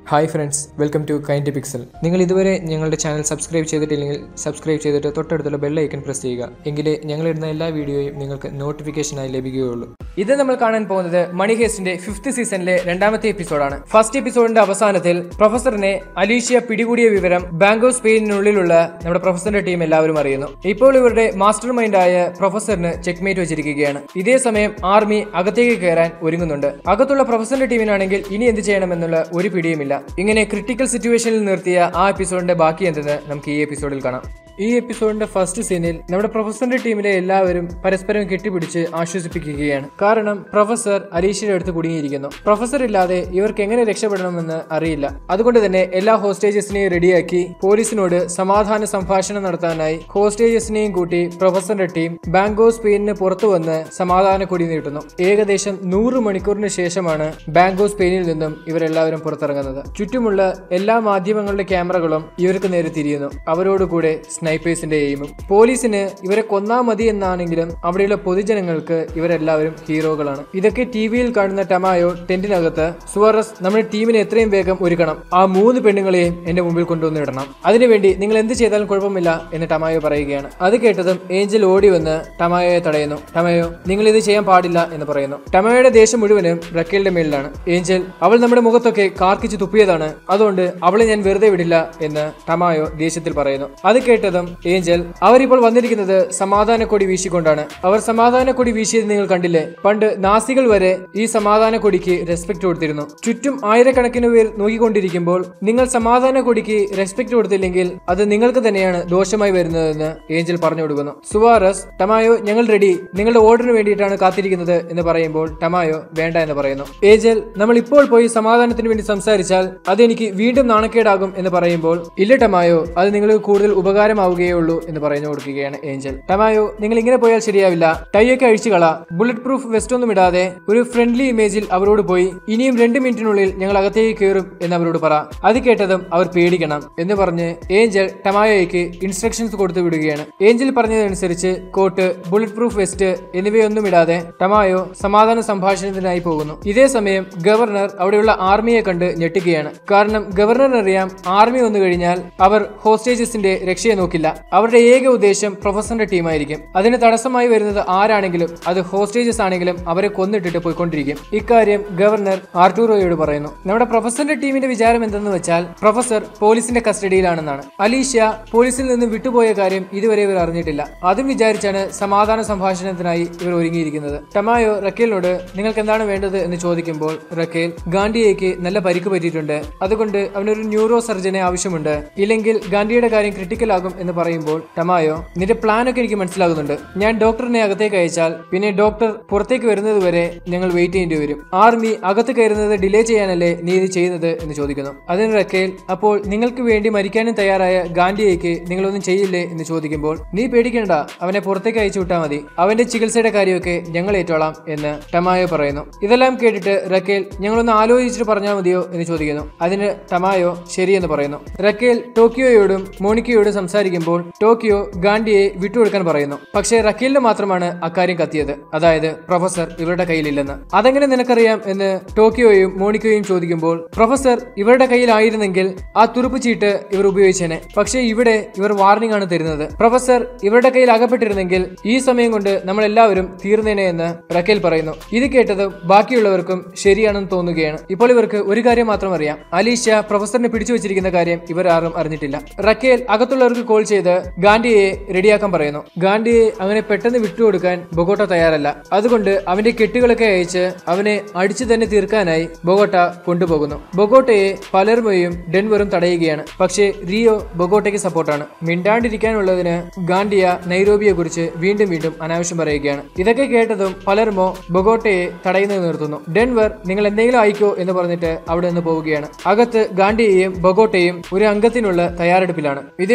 hi friends welcome to kind pixel നിങ്ങൾ ഇതുവരെ ഞങ്ങളുടെ ചാനൽ സബ്സ്ക്രൈബ് ചെയ്തിട്ടില്ലെങ്കിൽ സബ്സ്ക്രൈബ് ചെയ്തിട്ട് തൊട്ടടുത്തുള്ള ബെൽ ഐക്കൺ പ്രസ് ചെയ്യുക എങ്കിലേ ഞങ്ങളിടുന്ന എല്ലാ വീഡിയോയും നിങ്ങൾക്ക് നോട്ടിഫിക്കേഷനായി ലഭിക്കുകയുള്ളൂ ഇത് നമ്മൾ കാണാൻ പോകുന്നത് മണി ഹേസ്റ്റിന്റെ ഫിഫ്ത് സീസണിലെ രണ്ടാമത്തെ എപ്പിസോഡാണ് ഫസ്റ്റ് എപ്പിസോഡിന്റെ അവസാനത്തിൽ പ്രൊഫസറിനെ അലീഷ്യ പിടികൂടിയ വിവരം ബാങ്ക് ഓഫ് സ്പെയിനിനുള്ളിലുള്ള നമ്മുടെ പ്രൊഫസറിന്റെ ടീം എല്ലാവരും അറിയുന്നു ഇപ്പോൾ ഇവരുടെ മാസ്റ്റർ മൈൻഡായ പ്രൊഫസറിന് ചെക്ക്മേറ്റ് വെച്ചിരിക്കുകയാണ് ഇതേ സമയം ആർമി അകത്തേക്ക് കയറാൻ ഒരുങ്ങുന്നുണ്ട് അകത്തുള്ള പ്രൊഫസറിന്റെ ടീമിനാണെങ്കിൽ ഇനി എന്ത് ചെയ്യണമെന്നുള്ള ഒരു പിടിയുമില്ല ഇങ്ങനെ ക്രിട്ടിക്കൽ സിറ്റുവേഷനിൽ നിർത്തിയ ആ എപ്പിസോഡിന്റെ ബാക്കി എന്തെന്ന് നമുക്ക് ഈ എപ്പിസോഡിൽ കാണാം ഈ എപ്പിസോഡിന്റെ ഫസ്റ്റ് സീനിൽ നമ്മുടെ പ്രൊഫസറിന്റെ ടീമിലെ എല്ലാവരും പരസ്പരം കെട്ടിപ്പിടിച്ച് ആശ്വസിപ്പിക്കുകയാണ് കാരണം പ്രൊഫസർ അലീഷയുടെ അടുത്ത് കുടുങ്ങിയിരിക്കുന്നു പ്രൊഫസർ ഇല്ലാതെ ഇവർക്ക് എങ്ങനെ രക്ഷപ്പെടണമെന്ന് അറിയില്ല അതുകൊണ്ട് തന്നെ എല്ലാ ഹോസ്റ്റേജസിനെയും റെഡിയാക്കി പോലീസിനോട് സമാധാന സംഭാഷണം നടത്താനായി ഹോസ്റ്റേജസിനെയും കൂട്ടി പ്രൊഫസറിന്റെ ടീം ബാങ്കോ സ്പെയിനിന് പുറത്തു വന്ന് സമാധാന കൊടി നീട്ടുന്നു ഏകദേശം നൂറ് മണിക്കൂറിന് ശേഷമാണ് ബാങ്കോ സ്പെയിനിൽ നിന്നും ഇവരെല്ലാവരും പുറത്തിറങ്ങുന്നത് ചുറ്റുമുള്ള എല്ലാ മാധ്യമങ്ങളുടെ ക്യാമറകളും ഇവർക്ക് നേരെ തിരിയുന്നു അവരോട് കൂടെ സ്നൈപ്പേഴ്സിന്റെ എയിമും പോലീസിന് ഇവരെ കൊന്നാ മതി എന്നാണെങ്കിലും അവിടെയുള്ള പൊതുജനങ്ങൾക്ക് ഇവരെല്ലാവരും ഹീറോകളാണ് ഇതൊക്കെ ടി വിയിൽ കാണുന്ന ടമായോ ടെന്റിനകത്ത് സുവറസ് നമ്മുടെ ടീമിനെ എത്രയും വേഗം ഒരുക്കണം ആ മൂന്ന് പെണ്ണുങ്ങളെയും എന്റെ മുമ്പിൽ കൊണ്ടുവന്ന് ഇടണം അതിനുവേണ്ടി നിങ്ങൾ എന്ത് ചെയ്താലും കുഴപ്പമില്ല എന്ന് ടമായോ പറയുകയാണ് അത് കേട്ടതും ഏഞ്ചൽ ഓടി വന്ന് ടമായോയെ തടയുന്നു ടമായോ നിങ്ങൾ ഇത് ചെയ്യാൻ പാടില്ല എന്ന് പറയുന്നു ടമായോയുടെ ദേഷ്യം മുഴുവനും റക്കേലിന്റെ മേലിലാണ് ഏഞ്ചൽ അവൾ നമ്മുടെ മുഖത്തൊക്കെ കാർക്കിച്ച് തുപ്പിയതാണ് അതുകൊണ്ട് അവളെ ഞാൻ വെറുതെ വിടില്ല എന്ന് ടമായോ ദേഷ്യത്തിൽ പറയുന്നു അത് കേട്ടതും ഏഞ്ചൽ അവരിപ്പോൾ വന്നിരിക്കുന്നത് സമാധാന കൊടി വീശിക്കൊണ്ടാണ് അവർ സമാധാന കൊടി വീശിയത് നിങ്ങൾ കണ്ടില്ലേ പണ്ട് നാസികൾ വരെ ഈ സമാധാന കൊടിക്ക് റെസ്പെക്ട് കൊടുത്തിരുന്നു ചുറ്റും ആയിരക്കണക്കിന് പേർ നോക്കിക്കൊണ്ടിരിക്കുമ്പോൾ നിങ്ങൾ സമാധാന കൊടിക്ക് റെസ്പെക്ട് കൊടുത്തില്ലെങ്കിൽ അത് നിങ്ങൾക്ക് തന്നെയാണ് ദോഷമായി വരുന്നതെന്ന് ഏഞ്ചൽ പറഞ്ഞു കൊടുക്കുന്നു സുവാറസ് ടമായോ ഞങ്ങൾ റെഡി നിങ്ങളുടെ ഓർഡറിന് വേണ്ടിയിട്ടാണ് കാത്തിരിക്കുന്നത് എന്ന് പറയുമ്പോൾ ടമായോ വേണ്ട എന്ന് പറയുന്നു ഏഞ്ചൽ നമ്മൾ ഇപ്പോൾ പോയി സമാധാനത്തിന് വേണ്ടി സംസാരിച്ചാൽ അത് എനിക്ക് വീണ്ടും നാണക്കേടാകും എന്ന് പറയുമ്പോൾ ഇല്ല ടമായോ അത് നിങ്ങൾക്ക് കൂടുതൽ ഉപകാരമാവുകയേ ഉള്ളൂ എന്ന് പറഞ്ഞു കൊടുക്കുകയാണ് ഏഞ്ചൽ ടമായോ നിങ്ങൾ ഇങ്ങനെ പോയാൽ ശരിയാവില്ല ടൈയൊക്കെ അഴിച്ചു കള ബുള്ളറ്റ് പ്രൂഫ് വെസ്റ്റ് ഒന്നും ഇടാതെ ഒരു ഫ്രണ്ട്ലി ഇമേജിൽ അവരോട് പോയി ഇനിയും രണ്ട് മിനിറ്റിനുള്ളിൽ ഞങ്ങൾ അകത്തേക്ക് കയറും എന്ന് അവരോട് പറ അത് കേട്ടതും അവർ പേടിക്കണം എന്ന് പറഞ്ഞ് ഏഞ്ചൽ ടമായോയ്ക്ക് ഇൻസ്ട്രക്ഷൻസ് കൊടുത്തു വിടുകയാണ് ഏഞ്ചൽ പറഞ്ഞതനുസരിച്ച് കോട്ട് ബുള്ളറ്റ് പ്രൂഫ് വെസ്റ്റ് എന്നിവയൊന്നും ഇടാതെ ടമായോ സമാധാന സംഭാഷണത്തിനായി പോകുന്നു ഇതേ സമയം ഗവർണർ അവിടെയുള്ള ആർമിയെ കണ്ട് ഞെട്ടുകയാണ് കാരണം ഗവർണറിന് അറിയാം ആർമി വന്നു കഴിഞ്ഞാൽ അവർ ഹോസ്റ്റേജസിന്റെ രക്ഷയെ നോക്കില്ല അവരുടെ ഏക ഉദ്ദേശം പ്രൊഫസറിന്റെ ടീമായിരിക്കും അതിന് തടസ്സമായി വരുന്നത് ആരാണെങ്കിലും അത് ഹോസ്റ്റേജസ് ആണെങ്കിലും അവരെ കൊന്നിട്ടിട്ട് പോയിക്കൊണ്ടിരിക്കും ഇക്കാര്യം ഗവർണർ ആർട്ടൂറോയോട് പറയുന്നു നമ്മുടെ പ്രൊഫസറിന്റെ ടീമിന്റെ വിചാരം എന്തെന്ന് വെച്ചാൽ പ്രൊഫസർ പോലീസിന്റെ കസ്റ്റഡിയിലാണെന്നാണ് അലീഷ്യ പോലീസിൽ നിന്ന് വിട്ടുപോയ കാര്യം ഇതുവരെ ഇവർ അറിഞ്ഞിട്ടില്ല അതും വിചാരിച്ചാണ് സമാധാന സംഭാഷണത്തിനായി ഇവർ ഒരുങ്ങിയിരിക്കുന്നത് ടമായോ റക്കേലിനോട് നിങ്ങൾക്ക് എന്താണ് വേണ്ടത് എന്ന് ചോദിക്കുമ്പോൾ റക്കേൽ ഗാന്ധിയേക്ക് നല്ല പരിക്ക് പറ്റിയിട്ടുണ്ട് അതുകൊണ്ട് അവനൊരു ന്യൂറോ സർജനെ ആവശ്യമുണ്ട് ഇല്ലെങ്കിൽ ഗാന്ധിയുടെ കാര്യം ക്രിട്ടിക്കൽ ആകും എന്ന് പറയുമ്പോൾ ടമായോ നിന്റെ പ്ലാൻ ഒക്കെ എനിക്ക് മനസ്സിലാകുന്നുണ്ട് ഞാൻ ഡോക്ടറിനെ അകത്തേക്ക് അയച്ചാൽ പിന്നെ ഡോക്ടർ പുറത്തേക്ക് വരുന്നത് വരെ ഞങ്ങൾ വെയിറ്റ് ചെയ്യേണ്ടി വരും ആർമി അകത്ത് കയറുന്നത് ഡിലേ ചെയ്യാനല്ലേ നീ ഇത് ചെയ്യുന്നത് എന്ന് ചോദിക്കുന്നു അതിന് റക്കേൽ അപ്പോൾ നിങ്ങൾക്ക് വേണ്ടി മരിക്കാനും തയ്യാറായ ഗാന്ധിയേക്ക് നിങ്ങളൊന്നും ചെയ്യില്ലേ എന്ന് ചോദിക്കുമ്പോൾ നീ പേടിക്കണ്ട അവനെ പുറത്തേക്ക് അയച്ചു വിട്ടാൽ മതി അവന്റെ ചികിത്സയുടെ കാര്യമൊക്കെ ഞങ്ങൾ ഏറ്റോളാം എന്ന് ടമായോ പറയുന്നു ഇതെല്ലാം കേട്ടിട്ട് റക്കേൽ ഞങ്ങളൊന്ന് ആലോചിച്ചിട്ട് പറഞ്ഞാൽ മതിയോ എന്ന് ചോദിക്കുന്നു അതിന് ടമായോ ശരിയെന്ന് പറയുന്നു റക്കേൽ ടോക്കിയോയോടും മോണിക്കയോടും സംസാരിക്കുമ്പോൾ ടോക്കിയോ ഗാന്ധിയെ വിട്ടുകൊടുക്കാൻ പറയുന്നു പക്ഷേ റക്കേലിന് മാത്രമാണ് അക്കാര്യം കത്തിയത് അതായത് പ്രൊഫസർ ഇവരുടെ കയ്യിലില്ലെന്ന് അതെങ്ങനെ നിനക്കറിയാം എന്ന് ടോക്കിയോയും മോണിക്കോയും ചോദിക്കുമ്പോൾ പ്രൊഫസർ ഇവരുടെ കയ്യിലായിരുന്നെങ്കിൽ ആ തുറുപ്പ് ചീട്ട് ഇവർ ഉപയോഗിച്ചേനെ പക്ഷേ ഇവിടെ ഇവർ വാർണിംഗ് ആണ് തരുന്നത് പ്രൊഫസർ ഇവരുടെ കയ്യിൽ അകപ്പെട്ടിരുന്നെങ്കിൽ ഈ സമയം കൊണ്ട് നമ്മൾ എല്ലാവരും തീർന്നേനെ എന്ന് റക്കേൽ പറയുന്നു ഇത് കേട്ടത് ബാക്കിയുള്ളവർക്കും ശരിയാണെന്ന് തോന്നുകയാണ് ഇപ്പോൾ ഇവർക്ക് ഒരു കാര്യം മാത്രം അറിയാം അലീഷ്യ പ്രൊഫസറിനെ പിടിച്ചു വെച്ചിരിക്കുന്ന കാര്യം ഇവർ ആരും അറിഞ്ഞിട്ടില്ല റക്കേൽ അകത്തുള്ളവർക്ക് കോൾ ചെയ്ത് ഗാന്ധിയെ റെഡിയാക്കാൻ പറയുന്നു ഗാന്ധിയെ അങ്ങനെ പെട്ടെന്ന് വിട്ടുകൊടുക്കാൻ ബൊഗോട്ട തയ്യാറല്ല അതുകൊണ്ട് അവന്റെ കെട്ടുകളൊക്കെ അയച്ച് അവനെ അടിച്ചു തന്നെ തീർക്കാനായി ബൊഗോട്ട കൊണ്ടുപോകുന്നു ബൊഗോട്ടയെ പലർമയും ഡെൻവറും തടയുകയാണ് പക്ഷേ റിയോ ബൊഗോട്ടയ്ക്ക് സപ്പോർട്ടാണ് മിണ്ടാണ്ടിരിക്കാനുള്ളതിന് ഗാന്ധിയ നൈരോബിയെ കുറിച്ച് വീണ്ടും വീണ്ടും അനാവശ്യം പറയുകയാണ് ഇതൊക്കെ കേട്ടതും പലർമോ ബൊഗോട്ടയെ തടയുന്നത് നിർത്തുന്നു ഡെൻവർ നിങ്ങൾ എന്തെങ്കിലും അയക്കോ എന്ന് പറഞ്ഞിട്ട് അവിടെ നിന്ന് പോവുകയാണ് അകത്ത് ഗാന്ധിയെയും ബൊഗോട്ടയും ഒരു അംഗത്തിനുള്ള തയ്യാറെടുപ്പിലാണ് ഇതേ സമയം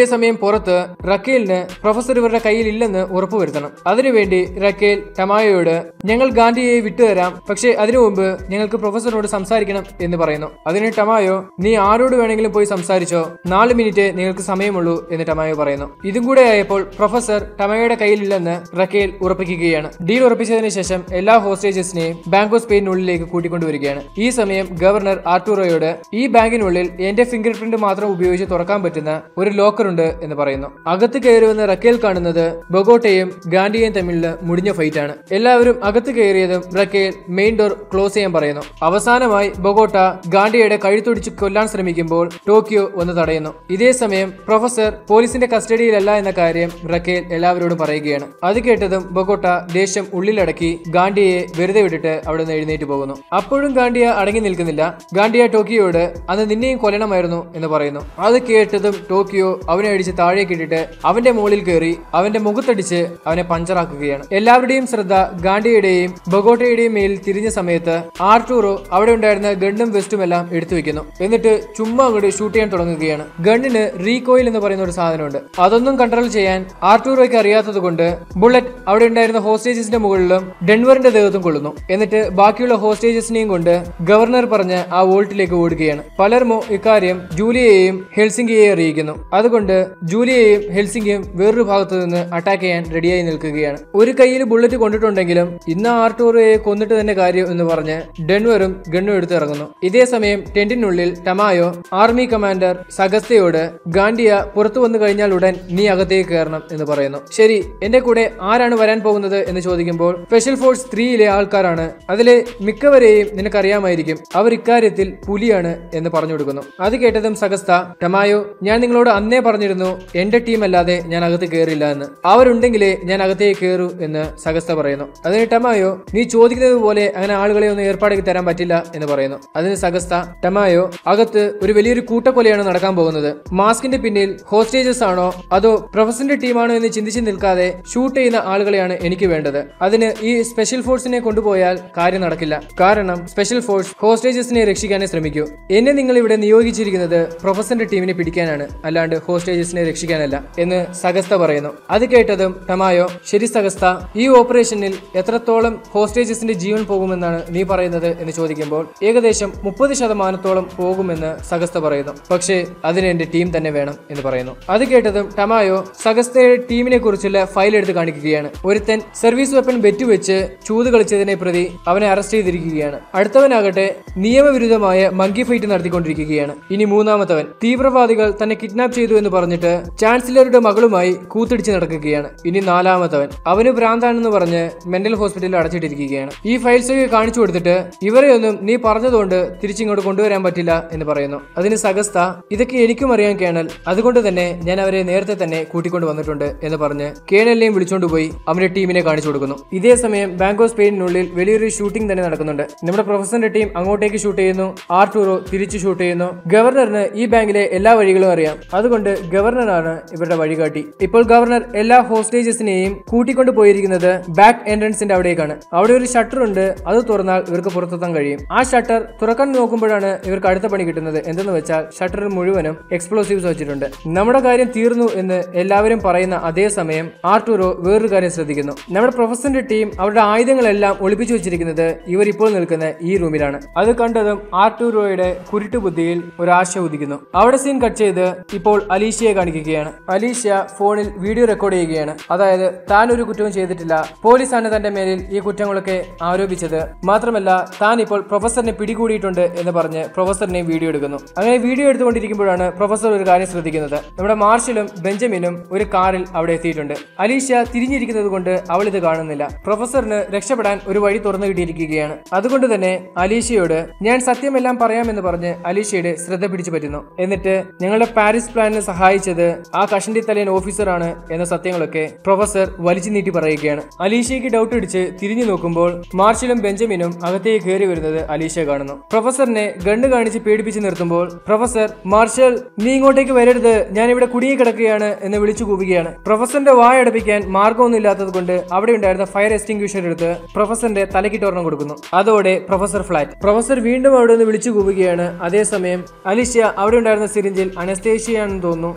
പുറത്ത് റക്കേലിന് പ്രൊഫസർ ഇവരുടെ കയ്യിൽ ഇല്ലെന്ന് ഉറപ്പുവരുത്തണം അതിനുവേണ്ടി റക്കേൽ ടമായോയോട് ഞങ്ങൾ ഗാന്ധിയെ വിട്ടുതരാം പക്ഷേ അതിനു മുമ്പ് ഞങ്ങൾക്ക് പ്രൊഫസറിനോട് സംസാരിക്കണം എന്ന് പറയുന്നു അതിന് ടമായോ നീ ആരോട് വേണമെങ്കിലും പോയി സംസാരിച്ചോ നാല് മിനിറ്റ് നിങ്ങൾക്ക് സമയമുള്ളൂ എന്ന് ടമായോ പറയുന്നു ഇതും കൂടെ ആയപ്പോൾ പ്രൊഫസർ ടമായോയുടെ കയ്യിലില്ലെന്ന് റക്കേൽ ഉറപ്പിക്കുകയാണ് ഡീൽ ഉറപ്പിച്ചതിന് ശേഷം എല്ലാ ഹോസ്റ്റേജസിനെയും ബാങ്ക് ഓഫ് സ്പെയിനുള്ളിലേക്ക് കൂട്ടിക്കൊണ്ടുവരികയാണ് ഈ സമയം ഗവർണർ ആർട്ടൂറോയോട് ഈ ബാങ്കിനുള്ളിൽ എന്റെ ഫിംഗർ പ്രിന്റ് മാത്രം ഉപയോഗിച്ച് തുറക്കാൻ പറ്റുന്ന ഒരു ലോക്കർ ഉണ്ട് എന്ന് പറയുന്നു അകത്ത് കയറുമെന്ന് റക്കേൽ കാണുന്നത് ബൊഗോട്ടയും ഗാന്ധിയും തമ്മിലുള്ള മുടിഞ്ഞ ഫൈറ്റ് ആണ് എല്ലാവരും അകത്ത് കയറിയതും റക്കേൽ മെയിൻ ഡോർ ക്ലോസ് ചെയ്യാൻ പറയുന്നു അവസാനമായി ബൊഗോട്ട ഗാന്ധിയുടെ കഴുത്തൊടിച്ച് കൊല്ലാൻ ശ്രമിക്കുമ്പോൾ ടോക്കിയോ ഒന്ന് തടയുന്നു ഇതേ സമയം പ്രൊഫസർ പോലീസിന്റെ കസ്റ്റഡിയിലല്ല എന്ന കാര്യം റക്കേൽ എല്ലാവരോടും പറയുകയാണ് അത് കേട്ടതും ബൊഗോട്ട ദേഷ്യം ഉള്ളിലടക്കി ഗാന്ധിയെ വെറുതെ വിട്ടിട്ട് അവിടെ നിന്ന് എഴുന്നേറ്റ് പോകുന്നു അപ്പോഴും ഗാന്ധിയ അടങ്ങി നിൽക്കുന്നില്ല ഗാന്ധിയ ടോക്കിയോയോട് അന്ന് നിന്നെയും കൊല്ലണമായിരുന്നു എന്ന് പറയുന്നു അത് കേട്ടതും ടോക്കിയോ അവനെ അടിച്ച് താഴേക്ക് ഇട്ടിട്ട് അവന്റെ മുകളിൽ കയറി അവന്റെ മുഖത്തടിച്ച് അവനെ പഞ്ചറാക്കുകയാണ് എല്ലാവരുടെയും ശ്രദ്ധ ഗാന്ധിയുടെയും ബൊഗോട്ടയുടെയും മേൽ തിരിഞ്ഞ സമയത്ത് ആർട്ടൂറോ അവിടെ ഉണ്ടായിരുന്ന ഗണ്ണും വെസ്റ്റും എല്ലാം എടുത്തു വെക്കുന്നു എന്നിട്ട് ചുമ്മാ അങ്ങോട്ട് ഷൂട്ട് ചെയ്യാൻ തുടങ്ങുകയാണ് ഗണ്ണിന് റീകോയിൽ എന്ന് പറയുന്ന ഒരു സാധനമുണ്ട് അതൊന്നും കൺട്രോൾ ചെയ്യാൻ ആർട്ടൂറോയ്ക്ക് അറിയാത്തത് കൊണ്ട് ബുള്ളറ്റ് അവിടെ ഉണ്ടായിരുന്ന ഹോസ്റ്റേജസിന്റെ മുകളിലും ഡെൻവറിന്റെ ദേഹത്തും കൊള്ളുന്നു എന്നിട്ട് ബാക്കിയുള്ള ഹോസ്റ്റേജസിനെയും കൊണ്ട് ഗവർണർ പറഞ്ഞ് ആ വോൾട്ടിലേക്ക് ഓടുകയാണ് പലർമോ ഇക്കാര്യം ജൂലിയയെയും ഹെൽസിംഗിയെയും അറിയിക്കുന്നു അതുകൊണ്ട് ജൂലിയയെയും ഹെൽസിംഗിയും വേറൊരു ഭാഗത്തു നിന്ന് അറ്റാക്ക് ചെയ്യാൻ റെഡിയായി നിൽക്കുകയാണ് ഒരു കയ്യിൽ ബുള്ളറ്റ് കൊണ്ടിട്ടുണ്ടെങ്കിലും ഇന്ന് ആർട്ടൂറയെ കൊന്നിട്ട് തന്നെ കാര്യം എന്ന് പറഞ്ഞ് ഡെൻവറും ഗണ്ണും എടുത്ത് ഇറങ്ങുന്നു ഇതേ സമയം ടെന്റിനുള്ളിൽ ടമായോ ആർമി കമാൻഡർ സഗസ്തയോട് ഗാന്ധിയ പുറത്തു വന്നു കഴിഞ്ഞാൽ ഉടൻ നീ അകത്തേക്ക് കയറണം എന്ന് പറയുന്നു ശരി എന്റെ കൂടെ ആരാണ് വരാൻ പോകുന്നത് എന്ന് ചോദിക്കുമ്പോൾ സ്പെഷ്യൽ ഫോഴ്സ് ത്രീയിലെ ആൾക്കാരാണ് അതിലെ മിക്കവരെയും നിനക്കറിയാമായിരിക്കും അവർ ഇക്കാര്യത്തിൽ പുലിയാണ് എന്ന് പറഞ്ഞു കൊടുക്കുന്നു അത് കേട്ടതും സഗസ്ത ടമായോ ഞാൻ നിങ്ങളോട് അന്നേ പറഞ്ഞിരുന്നു എന്റെ ടീം അല്ലാതെ ഞാൻ അകത്ത് കയറില്ല എന്ന് അവരുണ്ടെങ്കിലേ ഞാൻ അകത്തേക്ക് കയറൂ എന്ന് സഗസ്ത പറയുന്നു അതിന് ടമായോ നീ ചോദിക്കുന്നത് പോലെ അങ്ങനെ ആളുകളെ ഒന്നും ഏർപ്പാടാക്കി തരാൻ പറ്റില്ല എന്ന് പറയുന്നു അതിന് സഗസ്ത ടമായോ അകത്ത് ഒരു വലിയൊരു കൂട്ടക്കൊലയാണ് നടക്കാൻ പോകുന്നത് മാസ്കിന്റെ പിന്നിൽ ഹോസ്റ്റേജസ് ആണോ അതോ പ്രൊഫസറിന്റെ ടീമാണോ എന്ന് ചിന്തിച്ച് നിൽക്കാതെ ഷൂട്ട് ചെയ്യുന്ന ആളുകളെയാണ് എനിക്ക് വേണ്ടത് അതിന് ഈ സ്പെഷ്യൽ ഫോഴ്സിനെ കൊണ്ടുപോയാൽ കാര്യം നടക്കില്ല കാരണം സ്പെഷ്യൽ ഫോഴ്സ് ഹോസ്റ്റേജസിനെ രക്ഷിക്കാനേ ശ്രമിക്കൂ എന്നെ നിങ്ങൾ ഇവിടെ നിയോഗിച്ചിരിക്കുന്നത് പ്രൊഫസറിന്റെ ടീമിനെ പിടിക്കാനാണ് അല്ലാണ്ട് ഹോസ്റ്റേജസിനെ രക്ഷിക്കാനല്ല എന്ന് സഗസ്ത പറയുന്നു അത് കേട്ടതും ടമായോ ശരി സഗസ്ത ഈ ഓപ്പറേഷനിൽ എത്രത്തോളം ഹോസ്റ്റേജസിന്റെ ജീവൻ പോകുമെന്നാണ് നീ പറയുന്നത് എന്ന് ചോദിക്കുമ്പോൾ ഏകദേശം മുപ്പത് ശതമാനത്തോളം പോകുമെന്ന് സഗസ്ത പറയുന്നു പക്ഷേ അതിന് എന്റെ ടീം തന്നെ വേണം എന്ന് പറയുന്നു അത് കേട്ടതും ടമായോ സഗസ്തയുടെ ടീമിനെ കുറിച്ചുള്ള ഫയൽ എടുത്ത് കാണിക്കുകയാണ് ഒരുത്തൻ സർവീസ് വെപ്പൺ ബെറ്റ് വെച്ച് ചൂത് കളിച്ചതിനെ പ്രതി അവനെ അറസ്റ്റ് ചെയ്തിരിക്കുകയാണ് അടുത്തവനാകട്ടെ നിയമവിരുദ്ധമായ മങ്കി ഫൈറ്റ് നടത്തിക്കൊണ്ടിരിക്കുകയാണ് ഇനി മൂന്നാമത്തവൻ തീവ്രവാദികൾ തന്നെ കിഡ്നാപ്പ് ചെയ്തു എന്ന് പറഞ്ഞിട്ട് ചാൻസലറുടെ മകളുമായി കൂത്തിടിച്ച് നടക്കുകയാണ് ഇനി നാലാമത്തവൻ അവന് ഭ്രാന്താണെന്ന് പറഞ്ഞ് മെന്റൽ ഹോസ്പിറ്റലിൽ അടച്ചിട്ടിരിക്കുകയാണ് ഈ ഫയൽസ് ഒക്കെ കാണിച്ചു കൊടുത്തിട്ട് ഇവരെയൊന്നും നീ പറഞ്ഞതുകൊണ്ട് തിരിച്ചിങ്ങോട്ട് കൊണ്ടുവരാൻ പറ്റില്ല എന്ന് പറയുന്നു അതിന് സഗസ്ത ഇതൊക്കെ എനിക്കും അറിയാൻ കേണൽ അതുകൊണ്ട് തന്നെ ഞാൻ അവരെ നേരത്തെ തന്നെ കൂട്ടിക്കൊണ്ട് വന്നിട്ടുണ്ട് എന്ന് പറഞ്ഞ് കേണലിനെയും വിളിച്ചുകൊണ്ട് പോയി അവന്റെ ടീമിനെ കാണിച്ചു കൊടുക്കുന്നു ഇതേ സമയം ബാങ്ക് ഓഫ് സ്പെയിനിനുള്ളിൽ വലിയൊരു ഷൂട്ടിംഗ് തന്നെ നടക്കുന്നുണ്ട് നമ്മുടെ പ്രൊഫസറിന്റെ ടീം അങ്ങോട്ടേക്ക് ഷൂട്ട് ചെയ്യുന്നു ആർട്ടൂറോ തിരിച്ചു ഷൂട്ട് ചെയ്യുന്നു ഗവർണറിന് ഈ ബാങ്കിലെ എല്ലാ വഴികളും അറിയാം അതുകൊണ്ട് ഗവർണറാണ് ഇവരുടെ വഴികാട്ടി ഇപ്പോൾ ഗവർണർ എല്ലാ ഹോസ്റ്റേജസിനെയും കൂട്ടിക്കൊണ്ട് പോയിരിക്കുന്നത് ബാക്ക് എൻട്രൻസിന്റെ അവിടേക്കാണ് അവിടെ ഒരു ഷട്ടർ ഉണ്ട് അത് തുറന്നാൽ ഇവർക്ക് പുറത്തെത്താൻ കഴിയും ആ ഷട്ടർ തുറക്കാൻ നോക്കുമ്പോഴാണ് ഇവർക്ക് അടുത്ത പണി കിട്ടുന്നത് എന്തെന്ന് വെച്ചാൽ ഷട്ടർ മുഴുവനും എക്സ്പ്ലോസീവ്സ് വെച്ചിട്ടുണ്ട് നമ്മുടെ കാര്യം തീർന്നു എന്ന് എല്ലാവരും പറയുന്ന അതേ സമയം ആർട്ടൂറോ വേറൊരു കാര്യം ശ്രദ്ധിക്കുന്നു നമ്മുടെ പ്രൊഫസറിന്റെ ടീം അവരുടെ ആയുധങ്ങളെല്ലാം ഒളിപ്പിച്ചു വെച്ചിരിക്കുന്നത് ഇവർ ഇപ്പോൾ നിൽക്കുന്ന ഈ റൂമിലാണ് അത് കണ്ടതും ആർട്ടൂറോയുടെ കുരുട്ടു ബുദ്ധിയിൽ ഒരു ആശ ഉദിക്കുന്നു അവിടെ സീൻ കട്ട് ചെയ്ത് ഇപ്പോൾ അലീഷയെ കാണിക്കുകയാണ് അലീഷ ഫോണിൽ വീഡിയോ റെക്കോർഡ് ചെയ്യുകയാണ് അതായത് താൻ ഒരു കുറ്റവും ചെയ്തിട്ടില്ല പോലീസാണ് തന്റെ മേലിൽ ഈ കുറ്റങ്ങളൊക്കെ ആരോപിച്ചത് മാത്രമല്ല താൻ ഇപ്പോൾ പ്രൊഫസറിനെ പിടികൂടിയിട്ടുണ്ട് എന്ന് പറഞ്ഞ് പ്രൊഫസറിനെയും വീഡിയോ എടുക്കുന്നു അങ്ങനെ വീഡിയോ എടുത്തുകൊണ്ടിരിക്കുമ്പോഴാണ് പ്രൊഫസർ ഒരു കാര്യം ശ്രദ്ധിക്കുന്നത് നമ്മുടെ മാർഷലും ബെഞ്ചമിനും ഒരു കാറിൽ അവിടെ എത്തിയിട്ടുണ്ട് അലീഷ തിരിഞ്ഞിരിക്കുന്നത് കൊണ്ട് അവൾ ഇത് കാണുന്നില്ല പ്രൊഫസറിന് രക്ഷപ്പെടാൻ ഒരു വഴി തുറന്നു കിട്ടിയിരിക്കുകയാണ് അതുകൊണ്ട് തന്നെ അലീഷയോട് ഞാൻ സത്യമെല്ലാം പറയാമെന്ന് പറഞ്ഞ് അലീഷയുടെ ശ്രദ്ധ പിടിച്ചു പറ്റുന്നു എന്നിട്ട് ഞങ്ങളുടെ പാരീസ് പ്ലാനിന് സഹായിച്ചത് ആ കഷണ്ടി തലയൻ ഓഫീസറാണ് എന്ന സത്യങ്ങളൊക്കെ പ്രൊഫസർ വലിച്ചു നീട്ടി പറയുകയാണ് അലീഷയ്ക്ക് ഡൗട്ട് അടിച്ച് തിരിഞ്ഞു നോക്കുമ്പോൾ മാർഷലും ബെഞ്ചമിനും അകത്തേക്ക് കയറി വരുന്നത് അലീഷ കാണുന്നു പ്രൊഫസറിനെ ഗണ്ണ് കാണിച്ച് പേടിപ്പിച്ച് നിർത്തുമ്പോൾ പ്രൊഫസർ മാർഷൽ നീ ഇങ്ങോട്ടേക്ക് വരരുത് ഞാൻ ഇവിടെ കുടുങ്ങി കിടക്കുകയാണ് എന്ന് വിളിച്ചു കൂവുകയാണ് പ്രൊഫസറിന്റെ വായ അടപ്പിക്കാൻ മാർഗമൊന്നും ഇല്ലാത്തത് കൊണ്ട് അവിടെ ഉണ്ടായിരുന്ന ഫയർ എക്സ്റ്റിംഗ്വിഷർ എടുത്ത് പ്രൊഫസറിന്റെ തലക്കിട്ട് ഒരെണ്ണം കൊടുക്കുന്നു അതോടെ പ്രൊഫസർ ഫ്ലാറ്റ് പ്രൊഫസർ വീണ്ടും അവിടെ നിന്ന് വിളിച്ചു കൂവുകയാണ് അതേസമയം അലിഷ്യ അവിടെ ഉണ്ടായിരുന്ന സിരിഞ്ചിൽ അനസ്തേഷ്യയാണെന്ന് തോന്നുന്നു അത്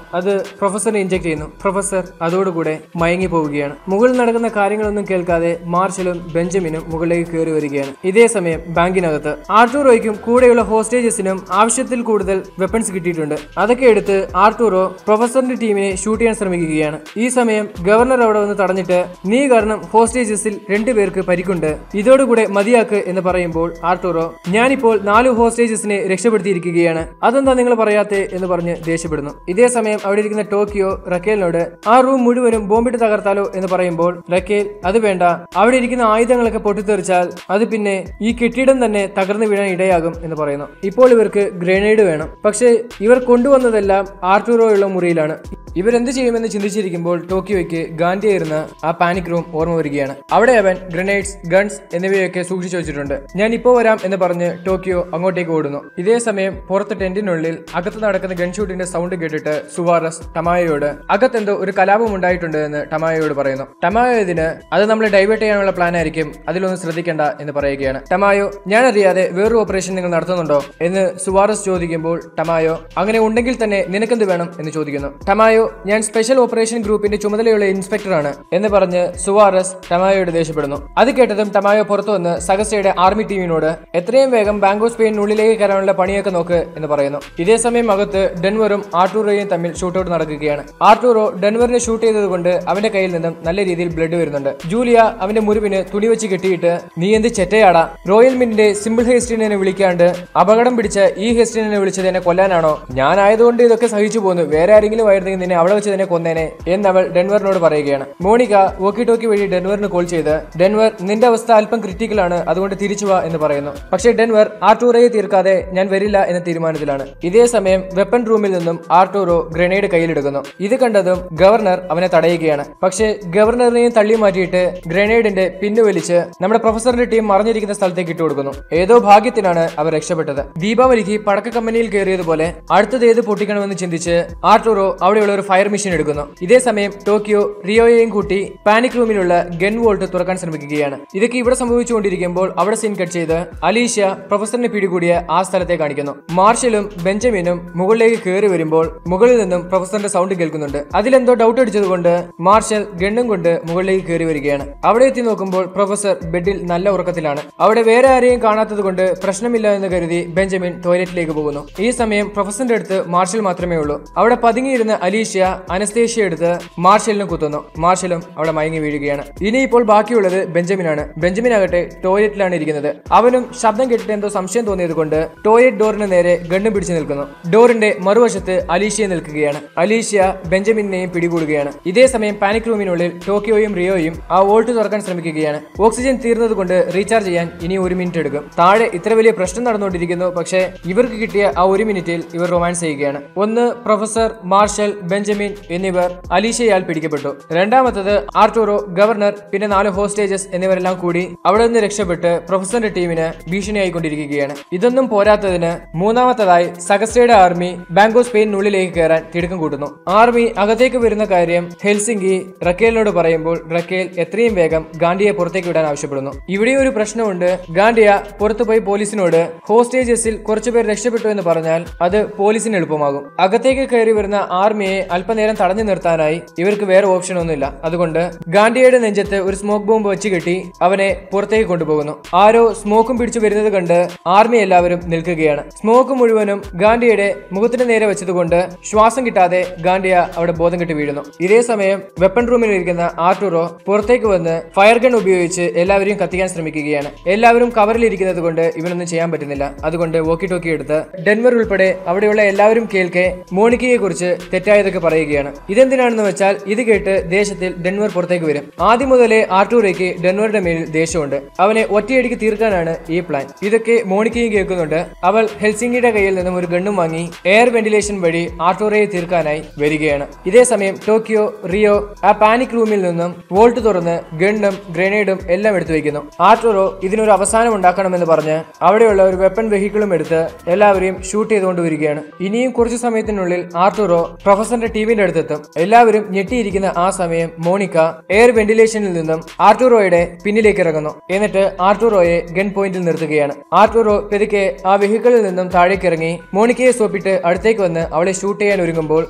പ്രൊഫസറിനെ ഇഞ്ചെക്ട് ചെയ്യുന്നു പ്രൊഫസർ അതോടുകൂടെ മയങ്ങി പോവുകയാണ് മുകളിൽ നടക്കുന്ന കാര്യങ്ങളൊന്നും കേൾക്കാതെ മാർഷലും ബെഞ്ചമിനും മുകളിലേക്ക് കയറി വരികയാണ് ഇതേ സമയം ബാങ്കിനകത്ത് ആർട്ടൂറോയ്ക്കും കൂടെയുള്ള ഹോസ്റ്റേജസിനും ആവശ്യത്തിൽ കൂടുതൽ വെപ്പൺസ് കിട്ടിയിട്ടുണ്ട് അതൊക്കെ എടുത്ത് ആർട്ടൂറോ പ്രൊഫസറിന്റെ ടീമിനെ ഷൂട്ട് ചെയ്യാൻ ശ്രമിക്കുകയാണ് ഈ സമയം ഗവർണർ അവിടെ വന്ന് തടഞ്ഞിട്ട് നീ കാരണം ഹോസ്റ്റേജസിൽ രണ്ടുപേർക്ക് പരിക്കുണ്ട് ഇതോടുകൂടെ മതിയാക്ക് എന്ന് പറയുമ്പോൾ ആർട്ടൂറോ ഞാനിപ്പോൾ നാല് ഹോസ്റ്റേജസിനെ രക്ഷപ്പെടുത്തിയിരിക്കുകയാണ് അതെന്താ നിങ്ങൾ പറയാത്തെ എന്ന് പറഞ്ഞ് ദേഷ്യപ്പെടുന്നു ഇതേ സമയം അവിടെ ഇരിക്കുന്ന ടോക്കിയോ റക്കേലിനോട് ആ റൂം മുഴുവനും ബോംബിട്ട് തകർത്താലോ എന്ന് പറയുമ്പോൾ റക്കേൽ അത് വേണ്ട അവിടെ ഇരിക്കുന്ന ആയുധങ്ങളൊക്കെ പൊട്ടിത്തെറിച്ചാൽ അത് പിന്നെ ഈ കെട്ടിടം തന്നെ തകർന്നു വീഴാൻ ഇടയാകും എന്ന് പറയുന്നു ഇപ്പോൾ ഇവർക്ക് ഗ്രനേഡ് വേണം പക്ഷേ ഇവർ കൊണ്ടുവന്നതെല്ലാം ആർട്ടൂറോയുള്ള മുറിയിലാണ് ഇവരെന്ത് ചെയ്യുമെന്ന് ചിന്തിച്ചിരിക്കുമ്പോൾ ടോക്കിയോയ്ക്ക് ഗാന്ധിയായിരുന്ന ആ പാനിക് റൂം ഓർമ്മ വരികയാണ് അവിടെ അവൻ ഗ്രനേഡ്സ് ഗൺസ് എന്നിവയൊക്കെ സൂക്ഷിച്ചു വെച്ചിട്ടുണ്ട് ഞാൻ ഇപ്പോൾ വരാം എന്ന് പറഞ്ഞ് ടോക്കിയോ അങ്ങോട്ടേക്ക് ഓടുന്നു ഇതേ സമയം പുറത്ത് ടെന്റിനുള്ളിൽ അകത്ത് നടക്കുന്ന ഗൺഷൂട്ടിന്റെ സൗണ്ട് കേട്ടിട്ട് സുവാറസ് ടമായോയോട് അകത്തെന്തോ ഒരു കലാപം ഉണ്ടായിട്ടുണ്ട് എന്ന് ടമായോയോട് പറയുന്നു ടമായോ ഇതിന് അത് നമ്മളെ ഡൈവേർട്ട് ചെയ്യാനുള്ള പ്ലാൻ ആയിരിക്കും അതിലൊന്നും ശ്രദ്ധിക്കേണ്ട എന്ന് പറയുകയാണ് ടമായോ ഞാൻ അറിയാതെ വേറൊരു ഓപ്പറേഷൻ നിങ്ങൾ നടത്തുന്നുണ്ടോ എന്ന് സുവാറസ് ചോദിക്കുമ്പോൾ ടമായോ അങ്ങനെ ഉണ്ടെങ്കിൽ തന്നെ നിനക്കെന്ത് വേണം എന്ന് ചോദിക്കുന്നു ടമായോ ഞാൻ സ്പെഷ്യൽ ഓപ്പറേഷൻ ഗ്രൂപ്പിന്റെ ചുമതലയുള്ള ഇൻസ്പെക്ടറാണ് എന്ന് പറഞ്ഞ് സുവാറസ് ടമായോയോട് ദേഷ്യപ്പെടുന്നു അത് കേട്ടതും ടമായോ പുറത്തു വന്ന് സഗസ്റ്റയുടെ ആർമി ടീമിനോട് എത്രയും വേഗം ബാങ്കോ സ്പെയിനുള്ളിലേക്ക് കയറാനുള്ള പണിയൊക്കെ നോക്ക് എന്ന് പറയുന്നു ഇതേ സമയം അകത്ത് ഡെൻവറും ആർട്ടൂറോയും തമ്മിൽ ഷൂട്ടൌട്ട് നടക്കുകയാണ് ആർട്ടൂറോ ഡെൻവറിനെ ഷൂട്ട് ചെയ്തതുകൊണ്ട് അവന്റെ കയ്യിൽ നിന്നും നല്ല രീതിയിൽ ബ്ലഡ് വരുന്നുണ്ട് ജൂലിയ അവന്റെ മുറിവിന് തുണി വെച്ച് കെട്ടിയിട്ട് നീ എന്ത് ചെറ്റയാടാ റോയൽ മിന്റിന്റെ സിമ്പിൾ ഹേസ്റ്റിനെ വിളിക്കാണ്ട് അപകടം പിടിച്ച ഈ ഹേസ്റ്റിനെ വിളിച്ചത് എന്നെ കൊല്ലാനാണോ ഞാനായതുകൊണ്ട് ഇതൊക്കെ സഹിച്ചു പോന്നു വേറെ ആരെങ്കിലും ആയിരുന്നെങ്കിൽ നിന്നെ അവിടെ വെച്ച് തന്നെ കൊന്നേനെ എന്ന് അവൾ ഡെൻവറിനോട് പറയുകയാണ് മോണിക്ക വോക്കി ടോക്കി വഴി ഡെൻവറിന് കോൾ ചെയ്ത് ഡെൻവർ നിന്റെ അവസ്ഥ അല്പം ക്രിട്ടിക്കൽ ആണ് അതുകൊണ്ട് തിരിച്ചു വാ എന്ന് പറയുന്നു പക്ഷേ ഡെൻവർ ആർട്ടൂറയെ തീർക്കാതെ ഞാൻ വരില്ല എന്ന തീരുമാനത്തിലാണ് ഇതേ സമയം വെപ്പൺ റൂമിൽ നിന്നും ആർട്ടൂറോ ഗ്രനേഡ് കയ്യിലെടുക്കുന്നു ഇത് കണ്ടതും ഗവർണർ അവനെ തടയുകയാണ് പക്ഷേ ഗവർണറിനെയും തള്ളി മാറ്റിയിട്ട് ഗ്രനേഡിന്റെ പിന്നു വലിച്ച് നമ്മുടെ പ്രൊഫസറിന്റെ ടീം മറിഞ്ഞിരിക്കുന്ന സ്ഥലത്തേക്ക് ഇട്ടു കൊടുക്കുന്നു ഏതോ ഭാഗ്യത്തിനാണ് അവർ രക്ഷപ്പെട്ടത് ദീപാവലിക്ക് പടക്ക കമ്പനിയിൽ കയറിയതുപോലെ അടുത്തത് ഏത് പൊട്ടിക്കണമെന്ന് ചിന്തിച്ച് ആർട്ടൂറോ അവിടെയുള്ള ഒരു ഫയർ മെഷീൻ എടുക്കുന്നു ഇതേ സമയം ടോക്കിയോ റിയോയെയും കൂട്ടി പാനിക് റൂമിലുള്ള ഗൺ വോൾട്ട് തുറക്കാൻ ശ്രമിക്കുകയാണ് ഇതൊക്കെ ഇവിടെ സംഭവിച്ചുകൊണ്ടിരിക്കുമ്പോൾ അവിടെ സീൻ കട്ട് ചെയ്ത് അലീഷ്യ പ്രൊഫസറിനെ പിടികൂടിയ ആ സ്ഥലത്തെ കാണിക്കുന്നു മാർഷലും ബെഞ്ചമിനും മുകളിലേക്ക് കയറി വരുമ്പോൾ മുകളിൽ നിന്നും പ്രൊഫസറിന്റെ സൗണ്ട് കേൾക്കുന്നുണ്ട് അതിലെന്തോ ഡൗട്ട് അടിച്ചതുകൊണ്ട് മാർഷൽ ഗണ്ണും കൊണ്ട് മുകളിലേക്ക് കയറി വരികയാണ് അവിടെ എത്തി നോക്കുമ്പോൾ പ്രൊഫസർ ബെഡിൽ നല്ല ഉറക്കത്തിലാണ് അവിടെ വേറെ ആരെയും കാണാത്തത് കൊണ്ട് പ്രശ്നമില്ല എന്ന് കരുതി ബെഞ്ചമിൻ ടോയ്ലറ്റിലേക്ക് പോകുന്നു ഈ സമയം പ്രൊഫസറിന്റെ അടുത്ത് മാർഷൽ മാത്രമേ ഉള്ളൂ അവിടെ പതുങ്ങിയിരുന്ന അലീഷ്യ അനസ്തേഷ്യ എടുത്ത് മാർഷലിനും കുത്തുന്നു മാർഷലും അവിടെ മയങ്ങി വീഴുകയാണ് ഇനിയിപ്പോൾ ബാക്കിയുള്ളത് ബെഞ്ചമിനാണ് ബെഞ്ചമിൻ ആകട്ടെ ടോയ്ലറ്റിലാണ് ഇരിക്കുന്നത് അവനും ശബ്ദം കേട്ടിട്ട് എന്തോ സംശയം തോന്നിയത് കൊണ്ട് ടോയ്ലറ്റ് ഡോറിന് നേരെ ഗണ്ണ് പിടിച്ചു നിൽക്കുന്നു ഡോറിന്റെ മറുവശത്ത് അലീഷ്യ നിൽക്കുകയാണ് അലീഷ്യ ബെഞ്ചമിനെയും പിടികൂടുകയാണ് ഇതേ സമയം പാനിക് റൂമിനുള്ളിൽ ടോക്കിയോയും റിയോയും ആ വോൾട്ട് തുറക്കാൻ ശ്രമിക്കുകയാണ് ഓക്സിജൻ തീർന്നത് കൊണ്ട് റീചാർജ് ചെയ്യാൻ ഇനി ഒരു മിനിറ്റ് എടുക്കും താഴെ ഇത്ര വലിയ പ്രശ്നം നടന്നുകൊണ്ടിരിക്കുന്നു പക്ഷേ ഇവർക്ക് കിട്ടിയ ആ ഒരു മിനിറ്റിൽ ഇവർ റൊമാൻസ് ചെയ്യുകയാണ് ഒന്ന് പ്രൊഫസർ മാർഷൽ ബെഞ്ചമിൻ എന്നിവർ അലീഷയാൽ പിടിക്കപ്പെട്ടു രണ്ടാമത്തത് ആർട്ടൂറോ ഗവർണർ പിന്നെ നാല് ഹോസ്റ്റേജസ് എന്നിവരെല്ലാം കൂടി അവിടെ നിന്ന് രക്ഷപ്പെട്ട് പ്രൊഫസറിന്റെ ടീമിന് ഭീഷണിയായിക്കൊണ്ടിരിക്കുകയാണ് ഇതൊന്നും പോരാത്തതിന് മൂന്നാമത്തതായി സഗസ്റ്റയുടെ ആർമി ബാങ്കോ സ്പെയിനുള്ളിലേക്ക് കയറാൻ തിടുക്കം കൂട്ടുന്നു ആർമി അകത്തേക്ക് വരുന്ന കാര്യം ഹെൽസിംഗി റക്കേലിനോട് പറയുമ്പോൾ റക്കേൽ എത്രയും വേഗം ഗാന്ധിയെ പുറത്തേക്ക് വിടാൻ ആവശ്യപ്പെടുന്നു ഇവിടെയും ഒരു പ്രശ്നമുണ്ട് ഗാന്ധിയ പുറത്തുപോയി പോലീസിനോട് ഹോസ്റ്റേജസിൽ കുറച്ചുപേർ രക്ഷപ്പെട്ടു എന്ന് പറഞ്ഞാൽ അത് പോലീസിന് എളുപ്പമാകും അകത്തേക്ക് കയറി വരുന്ന ആർമിയെ അല്പനേരം തടഞ്ഞു നിർത്താനായി ഇവർക്ക് വേറെ ഓപ്ഷൻ ഒന്നുമില്ല അതുകൊണ്ട് ഗാന്ധിയുടെ നെഞ്ചത്ത് ഒരു സ്മോക്ക് ബോംബ് വെച്ച് കെട്ടി അവനെ പുറത്തേക്ക് കൊണ്ടുപോകുന്നു ആരോ സ്മോക്കും പിടിച്ചു വരുന്നത് കണ്ട് ആർമി എല്ലാവരും നിൽക്കുകയാണ് സ്മോക്ക് മുഴുവനും ഗാന്ധിയുടെ മുഖത്തിന് നേരെ വെച്ചതുകൊണ്ട് ശ്വാസം കിട്ടാതെ ഗാന്ധിയ അവിടെ ബോധം കെട്ടി വീഴുന്നു ഇതേ സമയം വെപ്പൺ റൂമിൽ ഇരിക്കുന്ന ആർട്ടുറോ പുറത്തേക്ക് വന്ന് ഫയർ ഗൺ ഉപയോഗിച്ച് എല്ലാവരെയും കത്തിക്കാൻ ശ്രമിക്കുകയാണ് എല്ലാവരും കവറിലിരിക്കുന്നത് കൊണ്ട് ഇവനൊന്നും ചെയ്യാൻ പറ്റുന്നില്ല അതുകൊണ്ട് വോക്കി ടോക്കി എടുത്ത് ഡെൻവർ ഉൾപ്പെടെ അവിടെയുള്ള എല്ലാവരും കേൾക്കെ മോണിക്കയെ കുറിച്ച് തെറ്റായതൊക്കെ പറയുകയാണ് ഇതെന്തിനാണെന്ന് വെച്ചാൽ ഇത് കേട്ട് ദേശത്തിൽ ഡെൻവർ പുറത്തേക്ക് വരും ആദ്യം മുതലേ ആർട്ടൂറയ്ക്ക് ഡെൻവറുടെ മേലിൽ ദേഷ്യമുണ്ട് അവനെ ഒറ്റയടിക്ക് തീർക്കാനാണ് ഈ പ്ലാൻ ഇതൊക്കെ മോണിക്കയും കേൾക്കുന്നുണ്ട് അവൾ ഹെൽസിംഗിയുടെ കയ്യിൽ നിന്നും ഒരു ഗണ്ണും വാങ്ങി എയർ വെന്റിലേഷൻ വഴി ആർട്ടൂറയെ തീർക്കാനായി വരികയാണ് ഇതേ സമയം ടോക്കിയോ റിയോ ആ പാനിക് റൂമിൽ നിന്നും വോൾട്ട് തുറന്ന് ഗണ്ണും ഗ്രനേഡും എല്ലാം എടുത്തു വയ്ക്കുന്നു ആർട്ടൂറോ ഇതിനൊരു അവസാനം ഉണ്ടാക്കണമെന്ന് പറഞ്ഞ് അവിടെയുള്ള ഒരു വെപ്പൺ വെഹിക്കിളും എടുത്ത് എല്ലാവരെയും ഷൂട്ട് ചെയ്തുകൊണ്ട് വരികയാണ് ഇനിയും കുറച്ചു സമയത്തിനുള്ളിൽ ആർട്ടൂറോ പ്രൊഫസറിന്റെ ടീമിന്റെ അടുത്തെത്തും എല്ലാവരും ഞെട്ടിയിരിക്കുന്ന ആ സമയം മോണിക്ക എയർ വെന്റിലേഷനിൽ നിന്നും ആർട്ടൂറോയുടെ പിന്നിലേക്ക് ഇറങ്ങുന്നു എന്നിട്ട് ആർട്ടൂറോയെ ഗൺ പോയിന്റിൽ നിർത്തുകയാണ് ആർട്ടൂറോ പെതുക്കെ ആ വെഹിക്കിളിൽ നിന്നും താഴേക്ക് ഇറങ്ങി മോണിക്കയെ സോപ്പിട്ട് അടുത്തേക്ക് വന്ന് അവളെ ഷൂട്ട് ചെയ്യാൻ ഒരുങ്ങുമ്പോൾ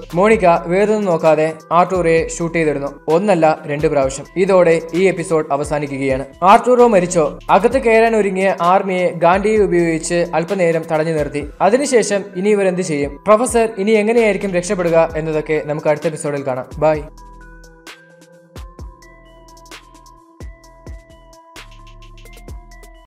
മോണിക്ക വേറൊന്നും നോക്കാതെ ആർട്ടൂറയെ ഷൂട്ട് ചെയ്തിരുന്നു ഒന്നല്ല രണ്ട് പ്രാവശ്യം ഇതോടെ ഈ എപ്പിസോഡ് അവസാനിക്കുകയാണ് ആർട്ടൂറോ മരിച്ചോ അകത്ത് കയറാൻ ഒരുങ്ങിയ ആർമിയെ ഗാന്ധിയെ ഉപയോഗിച്ച് അല്പനേരം തടഞ്ഞു നിർത്തി അതിനുശേഷം ഇനി ഇവർ എന്ത് ചെയ്യും പ്രൊഫസർ ഇനി എങ്ങനെയായിരിക്കും രക്ഷപ്പെടുക എന്നതൊക്കെ നമുക്ക് അടുത്ത എപ്പിസോഡിൽ കാണാം ബൈ